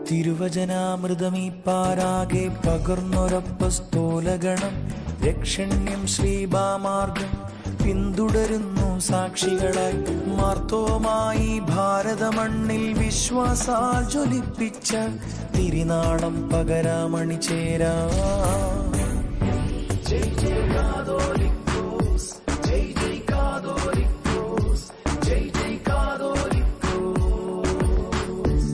തിരുവചനാമൃതമീ പാരാകെ പകർന്നൊരപ്പസ്തോലഗണം രക്ഷണ്യം ശ്രീബാമാർഗം പിന്തുടരുന്നു സാക്ഷികളായി മാർത്തോമായി ഭാരതമണ്ണിൽ വിശ്വാസാൽ ജ്വലിപ്പിച്ച തിരിനാളം പകരാമണി ചേരാ ജയ് ജയ് കാതോലിക്കോസ് ജയ് ജയ് കാതോലിക്കോസ് ജയ് ജയ് കാതോലിക്കോസ്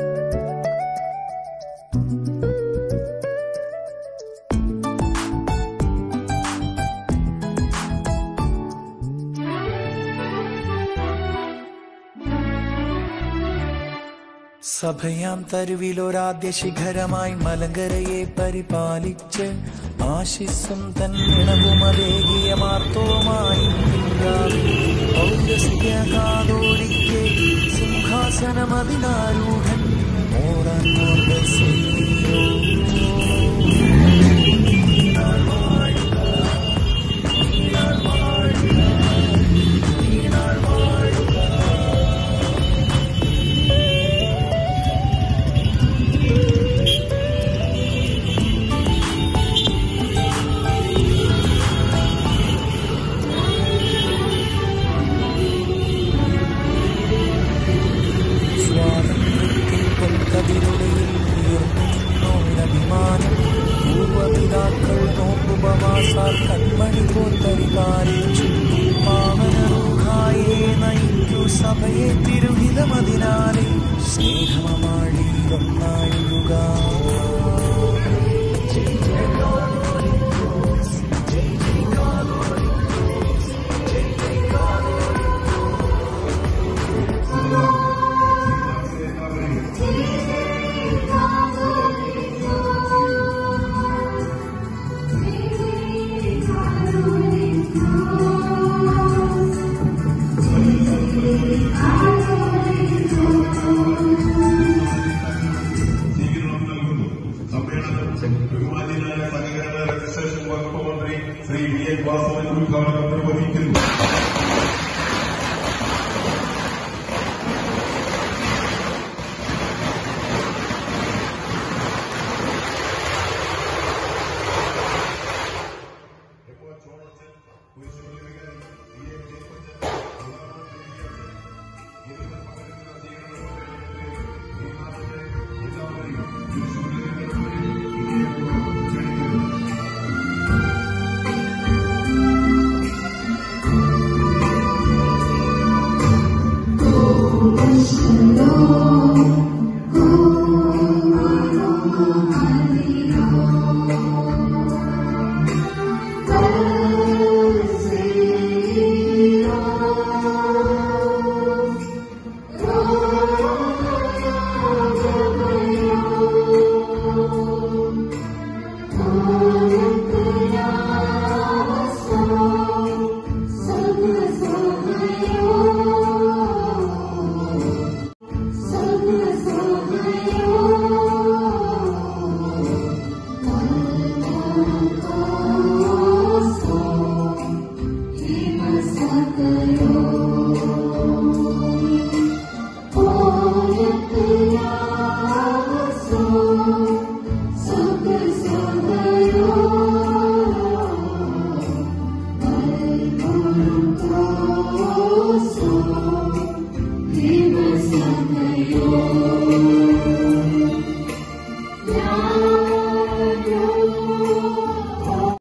സഭയാം തരുവിലൊരാദ്യ ശിഖരമായി മലങ്കരയെ പരിപാലിച്ച് ആശിസ്സും തന്നിണവുമതേകിയ മാർത്തോമായി പൗരസ്ത്യാകാതോലിക്കെ സിംഹാസനമതിനാരൂഢൻ മോറാൻ മോർഗസീയോ സ്വാതന്ത്ര്യത്തിൻ പൊൻകതിരുടയിൽ ഉയർന്നോരഭിമാനം പൂർവപിതാക്കൾ നോക്കുപവാസാൽ കൺമണി പോൽ പരിപാലിച്ചു പാവനറൂഹായെ നയിക്കൂ സഭയെ തിരുഹിതമതിനാലെ സ്നേഹമമാഴി ഒന്നായുക